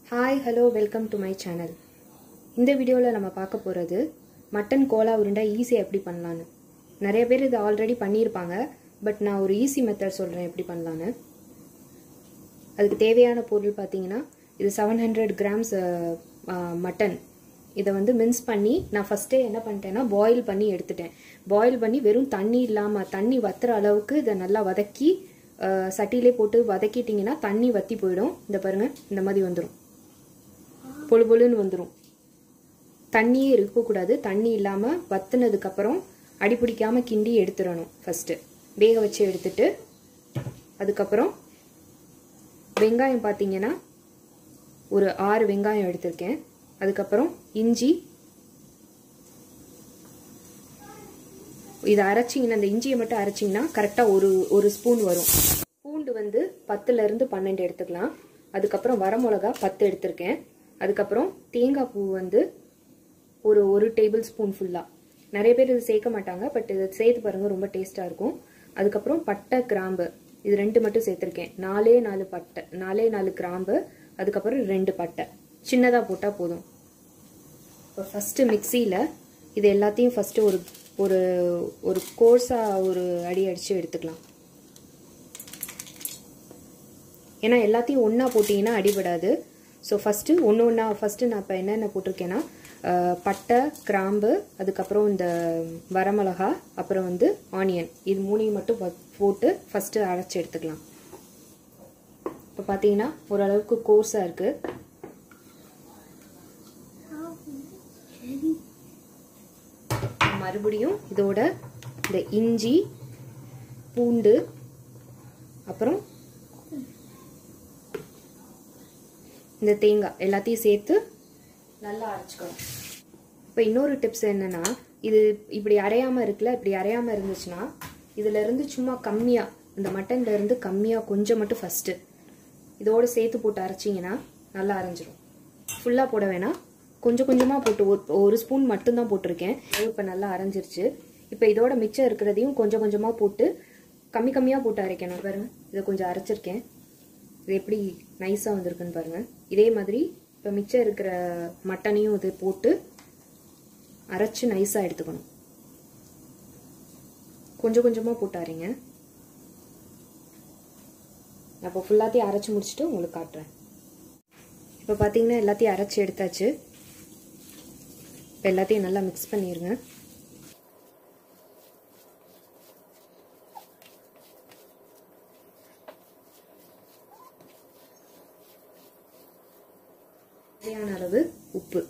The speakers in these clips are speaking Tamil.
hi hello welcome to my channel இந்த வீடியோவில் நம்ம பார்க்க போகிறது மட்டன் கோலா உருண்டை ஈஸியாக எப்படி பண்ணலான்னு நிறைய பேர் இது ஆல்ரெடி பண்ணியிருப்பாங்க பட் நான் ஒரு ஈஸி மெத்தட் சொல்கிறேன் எப்படி பண்ணலான்னு அதுக்கு தேவையான பொருள் பார்த்தீங்கன்னா இது செவன் ஹண்ட்ரட் கிராம்ஸ் மட்டன் இதை வந்து மின்ஸ் பண்ணி நான் ஃபஸ்ட்டே என்ன பண்ணிட்டேன்னா பாயில் பண்ணி எடுத்துட்டேன் பாயில் பண்ணி வெறும் தண்ணி இல்லாமல் தண்ணி வத்துற அளவுக்கு இதை நல்லா வதக்கி அஹ், சட்டியிலே போட்டு வதக்கிட்டிங்கன்னா தண்ணி வத்தி போயிடும் இந்த பாருங்கள் இந்த மாதிரி வந்துடும் பொழு பொழுன்னு வந்துடும் தண்ணியே இருக்கக்கூடாது தண்ணி இல்லாமல் வத்துனதுக்கப்புறம் அடிப்பிடிக்காமல் கிண்டி எடுத்துடணும் ஃபஸ்ட்டு வேக வச்சு எடுத்துட்டு அதுக்கப்புறம் வெங்காயம் பார்த்தீங்கன்னா ஒரு ஆறு வெங்காயம் எடுத்திருக்கேன் அதுக்கப்புறம் இஞ்சி இதை அரைச்சிங்கன்னா இந்த இஞ்சியை மட்டும் அரைச்சிங்கன்னா கரெக்டாக ஒரு ஒரு ஸ்பூன் வரும் பூண்டு வந்து பத்துலேருந்து பன்னெண்டு எடுத்துக்கலாம் அதுக்கப்புறம் வரமிளகா பத்து எடுத்திருக்கேன் அதுக்கப்புறம் தேங்காய் பூ வந்து ஒரு ஒரு டேபிள் ஸ்பூன் ஃபுல்லாக நிறைய பேர் இது சேர்க்க மாட்டாங்க பட் இதை சேர்த்து பாருங்கள் ரொம்ப டேஸ்ட்டாக இருக்கும் அதுக்கப்புறம் பட்டை கிராம்பு இது ரெண்டு மட்டும் சேர்த்துருக்கேன் நாலே நாலு பட்டை நாலே நாலு கிராம்பு அதுக்கப்புறம் ரெண்டு பட்டை சின்னதாக போட்டால் போதும் இப்போ ஃபஸ்ட்டு மிக்சியில் இது எல்லாத்தையும் ஃபஸ்ட்டு ஒரு ஒரு ஒரு கோர்ஸாக ஒரு அடி அடித்து எடுத்துக்கலாம் ஏன்னா எல்லாத்தையும் ஒன்றா போட்டிங்கன்னா அடிபடாது ஸோ ஃபஸ்ட்டு ஒன்று ஒன்றா ஃபஸ்ட்டு நான் இப்போ என்னென்ன போட்டிருக்கேன்னா அஹ், பட்டை கிராம்பு அதுக்கப்புறம் இந்த வரமிளகா அப்புறம் வந்து ஆனியன் இது மூணையும் மட்டும் வ- போட்டு ஃபஸ்ட்டு அரைச்சி எடுத்துக்கலாம் இப்போ பார்த்தீங்கன்னா ஓரளவுக்கு கோர்ஸாக இருக்குது மறுபடியும் இதோட இந்த இஞ்சி பூண்டு அப்புறம் இந்த தேங்காய் எல்லாத்தையும் சேர்த்து நல்லா அரைச்சிக்கணும் இப்போ இன்னொரு டிப்ஸ் என்னன்னா இது இப்படி அரையாம இருக்குல்ல இப்படி அரையாம இருந்துச்சுன்னா இதுல இருந்து சும்மா கம்மியா இந்த மட்டன்ல இருந்து கம்மியா கொஞ்சம் மட்டும் ஃபர்ஸ்ட் இதோட சேர்த்து போட்டு அரைச்சிங்கன்னா நல்லா அரைஞ்சிரும் ஃபுல்லா போட வேணாம் கொஞ்சம் கொஞ்சமா போட்டு ஒரு- ஒரு ஸ்பூன் மட்டும்தான் போட்டிருக்கேன் இப்போ நல்லா அரைஞ்சிருச்சு இப்போ இதோட மிச்சம் இருக்கிறதையும் கொஞ்சம் கொஞ்சமா போட்டு கம்மி கம்மியா போட்டு அரைக்கணும் பாருங்க இதை கொஞ்சம் அரைச்சிருக்கேன் இது எப்படி நைஸாக வந்திருக்குன்னு பாருங்க இதே மாதிரி இப்போ மிச்சம் இருக்கிற மட்டனையும் இது போட்டு அரைச்சு நைஸாக எடுத்துக்கணும் கொஞ்சம் கொஞ்சமாக போட்டு அரைங்க நான் இப்போ ஃபுல்லாத்தையும் அரைச்சி முடிச்சுட்டு உங்களுக்கு காட்டுறேன் இப்போ பார்த்தீங்கன்னா எல்லாத்தையும் அரைச்சி எடுத்தாச்சு இப்போ எல்லாத்தையும் நல்லா மிக்ஸ் பண்ணிடுங்க தேவையான அளவு உப்பு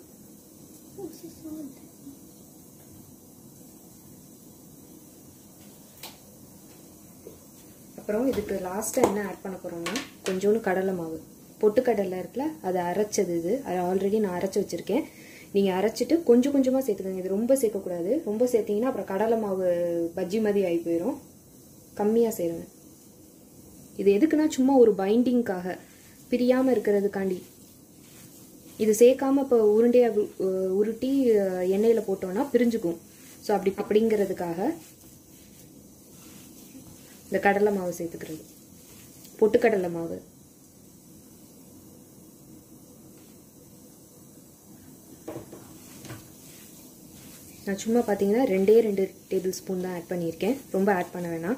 அப்புறம் இதுக்கு லாஸ்ட்டாக என்ன ஆட் பண்ண போகிறோம்னா கொஞ்சோண்டு கடலை மாவு பொட்டுக்கடலை இருக்குல்ல அதை அரைச்சது இது அதை ஆல்ரெடி நான் அரைச்சி வச்சுருக்கேன் நீங்கள் அரைச்சிட்டு கொஞ்சம் கொஞ்சமாக சேர்த்துக்கோங்க இது ரொம்ப சேர்க்கக்கூடாது ரொம்ப சேர்த்தீங்கன்னா அப்புறம் கடலை மாவு பஜ்ஜி மாதிரி ஆகி போயிடும் கம்மியாக சேருங்க இது எதுக்குன்னா சும்மா ஒரு பைண்டிங்காக பிரியாமல் இருக்கிறதுக்காண்டி இது சேர்க்காம இப்போ உருண்டையை வு- அஹ் உருட்டி அஹ் எண்ணெயில் போட்டோம்னா பிரிஞ்சுக்கும் ஸோ அப்படி அப்படிங்கிறதுக்காக இந்த கடலை மாவு சேர்த்துக்கிறது பொட்டுக்கடலை மாவு நான் சும்மா பார்த்தீங்கன்னா ரெண்டே ரெண்டு டேபிள் ஸ்பூன் தான் ஆட் பண்ணியிருக்கேன் ரொம்ப ஆட் பண்ண வேணாம்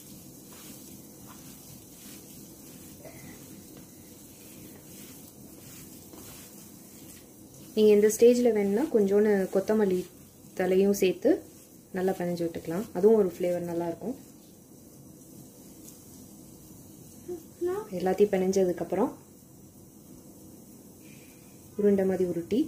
நீங்கள் இந்த ஸ்டேஜில் வேணும்னா கொஞ்சோண்டு கொத்தமல்லி தலையும் சேர்த்து நல்லா பிணைஞ்சு விட்டுக்கலாம் அதுவும் ஒரு ஃப்ளேவர் நல்லாயிருக்கும் எல்லாத்தையும் பிணைஞ்சதுக்கப்புறம் உருண்டை மாதிரி உருட்டி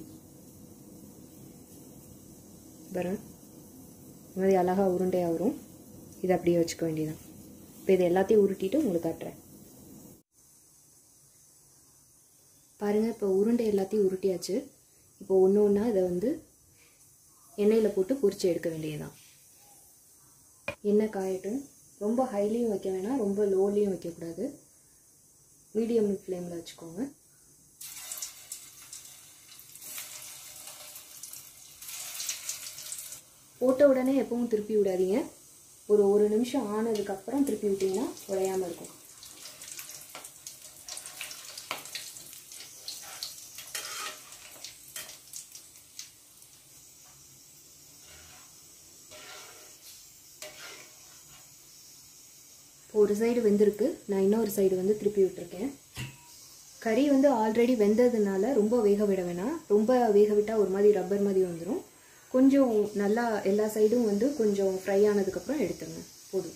வரும் இந்த மாதிரி அழகாக உருண்டையாக வரும் இதை அப்படியே வச்சுக்க வேண்டியதான் இப்போ இது எல்லாத்தையும் உருட்டிட்டு உங்களுக்கு காட்டுறேன் பாருங்கள் இப்போ உருண்டை எல்லாத்தையும் உருட்டியாச்சு இப்போ ஒன்று ஒன்றா இதை வந்து எண்ணெயில் போட்டு பொரிச்சு எடுக்க வேண்டியதுதான் எண்ணெய் காயட்டும் ரொம்ப ஹைலியும் வைக்க வேணாம் ரொம்ப லோலையும் வைக்கக்கூடாது மீடியம் ஃப்ளேமில் வச்சுக்கோங்க போட்ட உடனே எப்பவும் திருப்பி விடாதீங்க ஒரு ஒரு நிமிஷம் ஆனதுக்கப்புறம் திருப்பி விட்டிங்கன்னா உடையாமல் இருக்கும் ஒரு சைடு வெந்திருக்கு நான் இன்னொரு சைடு வந்து திருப்பி விட்டுருக்கேன் கறி வந்து ஆல்ரெடி வெந்ததுனால ரொம்ப வேக விட வேணாம் ரொம்ப வேக விட்டால் ஒரு மாதிரி ரப்பர் மாதிரி வந்துடும் கொஞ்சம் நல்லா எல்லா சைடும் வந்து கொஞ்சம் ஃப்ரை ஆனதுக்கப்புறம் எடுத்துருங்க போதும்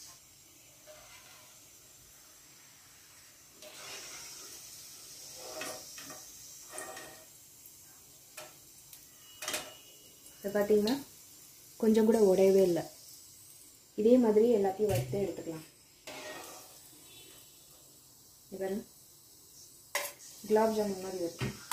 இதை பார்த்தீங்கன்னா கொஞ்சம் கூட உடையவே இல்லை இதே மாதிரி எல்லாத்தையும் வறுத்து எடுத்துக்கலாம் இவன் குலாப் ஜாமுன் மாதிரி வருது